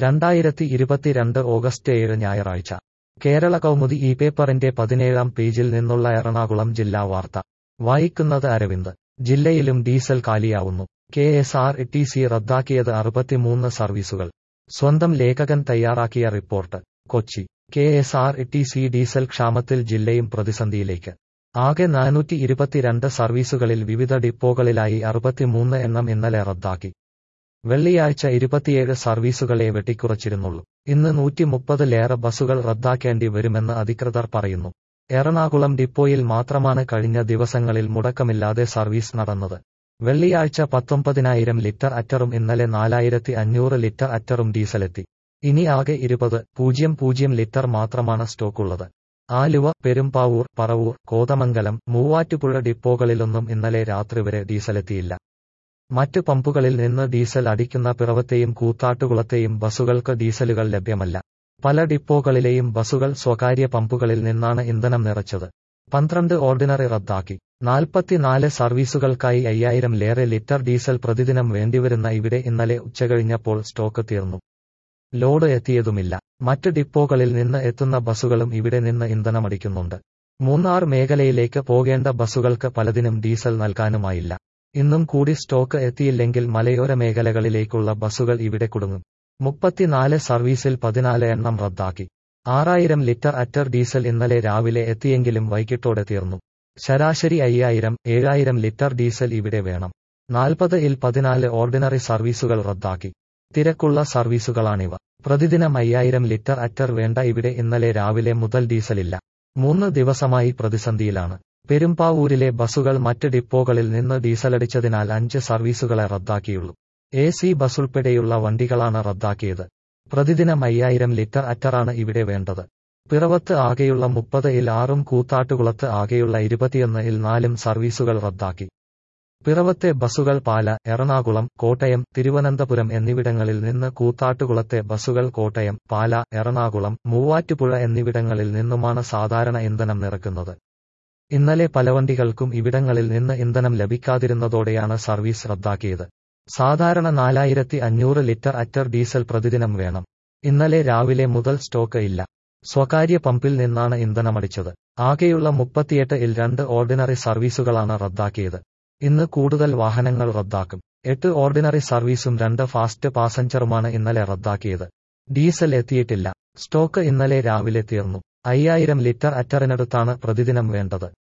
രണ്ടായിരത്തി ഇരുപത്തിരണ്ട് ഓഗസ്റ്റ് ഏഴ് ഞായറാഴ്ച കേരള കൗമുദി ഈ പേപ്പറിന്റെ പതിനേഴാം പേജിൽ നിന്നുള്ള എറണാകുളം ജില്ലാ വാർത്ത വായിക്കുന്നത് അരവിന്ദ് ജില്ലയിലും ഡീസൽ കാലിയാവുന്നു K S R T C റദ്ദാക്കിയത് അറുപത്തിമൂന്ന് സർവീസുകൾ സ്വന്തം ലേഖകൻ തയ്യാറാക്കിയ report Kochi K S R T C diesel ക്ഷാമത്തിൽ ജില്ലയും പ്രതിസന്ധിയിലേക്ക് ആകെ നാനൂറ്റി ഇരുപത്തിരണ്ട് സർവീസുകളിൽ വിവിധ ഡിപ്പോകളിലായി അറുപത്തിമൂന്ന് എണ്ണം ഇന്നലെ റദ്ദാക്കി വെള്ളിയാഴ്ച ഇരുപത്തിയേഴ് സർവീസുകളെ വെട്ടിക്കുറച്ചിരുന്നുള്ളൂ ഇന്ന് നൂറ്റി മുപ്പതിലേറെ ബസുകൾ റദ്ദാക്കേണ്ടി വരുമെന്ന് അധികൃതർ പറയുന്നു എറണാകുളം ഡിപ്പോയിൽ മാത്രമാണ് കഴിഞ്ഞ ദിവസങ്ങളിൽ മുടക്കമില്ലാതെ സർവീസ് നടന്നത് വെള്ളിയാഴ്ച പത്തൊമ്പതിനായിരം ലിറ്റർ അറ്ററും ഇന്നലെ നാലായിരത്തി അഞ്ഞൂറ് ലിറ്റർ അറ്ററും ഡീസലെത്തി ഇനി ആകെ ഇരുപത് പൂജ്യം പൂജ്യം ലിറ്റർ മാത്രമാണ് സ്റ്റോക്കുള്ളത് ആലുവ പെരുമ്പാവൂർ പറവൂർ കോതമംഗലം മൂവാറ്റുപുഴ ഡിപ്പോകളിലൊന്നും ഇന്നലെ രാത്രി വരെ ഡീസലെത്തിയില്ല മറ്റ് പമ്പുകളിൽ നിന്ന് ഡീസൽ അടിക്കുന്ന പിറവത്തെയും കൂത്താട്ടുകുളത്തെയും ബസുകൾക്ക് ഡീസലുകൾ ലഭ്യമല്ല പല ഡിപ്പോകളിലെയും ബസുകൾ സ്വകാര്യ പമ്പുകളിൽ നിന്നാണ് ഇന്ധനം നിറച്ചത് പന്ത്രണ്ട് ഓർഡിനറി റദ്ദാക്കി നാൽപ്പത്തിനാല് സർവീസുകൾക്കായി അയ്യായിരം ലേറെ ലിറ്റർ ഡീസൽ പ്രതിദിനം വേണ്ടിവരുന്ന ഇവിടെ ഇന്നലെ ഉച്ചകഴിഞ്ഞപ്പോൾ സ്റ്റോക്ക് തീർന്നു ലോഡ് എത്തിയതുമില്ല മറ്റ് ഡിപ്പോകളിൽ നിന്ന് എത്തുന്ന ബസുകളും ഇവിടെ നിന്ന് ഇന്ധനമടിക്കുന്നുണ്ട് മൂന്നാർ മേഖലയിലേക്ക് പോകേണ്ട ബസുകൾക്ക് പലതിനും ഡീസൽ നൽകാനുമായില്ല ഇന്നും കൂടി സ്റ്റോക്ക് എത്തിയില്ലെങ്കിൽ മലയോര മേഖലകളിലേക്കുള്ള ബസുകൾ ഇവിടെ കുടുങ്ങും മുപ്പത്തിനാല് സർവീസിൽ പതിനാല് എണ്ണം റദ്ദാക്കി ആറായിരം ലിറ്റർ അറ്റർ ഡീസൽ ഇന്നലെ രാവിലെ എത്തിയെങ്കിലും വൈകിട്ടോടെ തീർന്നു ശരാശരി അയ്യായിരം ഏഴായിരം ലിറ്റർ ഡീസൽ ഇവിടെ വേണം നാൽപ്പത് ഇൽ പതിനാല് ഓർഡിനറി സർവീസുകൾ റദ്ദാക്കി തിരക്കുള്ള സർവീസുകളാണിവ പ്രതിദിനം അയ്യായിരം ലിറ്റർ അറ്റർ വേണ്ട ഇവിടെ ഇന്നലെ രാവിലെ മുതൽ ഡീസലില്ല മൂന്ന് ദിവസമായി പ്രതിസന്ധിയിലാണ് പെരുമ്പാവൂരിലെ ബസുകൾ മറ്റ് ഡിപ്പോകളിൽ നിന്ന് ഡീസലടിച്ചതിനാൽ അഞ്ച് സർവീസുകളെ റദ്ദാക്കിയുള്ളൂ എ സി ബസുൾപ്പെടെയുള്ള വണ്ടികളാണ് റദ്ദാക്കിയത് പ്രതിദിനം അയ്യായിരം ലിറ്റർ അറ്ററാണ് ഇവിടെ വേണ്ടത് പിറവത്ത് ആകെയുള്ള മുപ്പത് ഇൽ ആറും കൂത്താട്ടുകുളത്ത് ആകെയുള്ള ഇരുപത്തിയൊന്ന് ഇൽ നാലും സർവീസുകൾ റദ്ദാക്കി പിറവത്തെ ബസുകൾ പാല എറണാകുളം കോട്ടയം തിരുവനന്തപുരം എന്നിവിടങ്ങളിൽ നിന്ന് കൂത്താട്ടുകുളത്തെ ബസുകൾ കോട്ടയം പാല എറണാകുളം മൂവാറ്റുപുഴ എന്നിവിടങ്ങളിൽ നിന്നുമാണ് സാധാരണ ഇന്ധനം നിറക്കുന്നത് ഇന്നലെ പല വണ്ടികൾക്കും ഇവിടങ്ങളിൽ നിന്ന് ഇന്ധനം ലഭിക്കാതിരുന്നതോടെയാണ് സർവീസ് റദ്ദാക്കിയത് സാധാരണ നാലായിരത്തി അഞ്ഞൂറ് ലിറ്റർ അറ്റർ ഡീസൽ പ്രതിദിനം വേണം ഇന്നലെ രാവിലെ മുതൽ സ്റ്റോക്ക് ഇല്ല സ്വകാര്യ പമ്പിൽ നിന്നാണ് ഇന്ധനമടിച്ചത് ആകെയുള്ള മുപ്പത്തിയെട്ട് ഇൽ രണ്ട് ഓർഡിനറി സർവീസുകളാണ് റദ്ദാക്കിയത് ഇന്ന് കൂടുതൽ വാഹനങ്ങൾ റദ്ദാക്കും എട്ട് ഓർഡിനറി സർവീസും രണ്ട് ഫാസ്റ്റ് പാസഞ്ചറുമാണ് ഇന്നലെ റദ്ദാക്കിയത് ഡീസൽ എത്തിയിട്ടില്ല സ്റ്റോക്ക് ഇന്നലെ രാവിലെ തീർന്നു അയ്യായിരം ലിറ്റർ അറ്ററിനടുത്താണ് പ്രതിദിനം വേണ്ടത്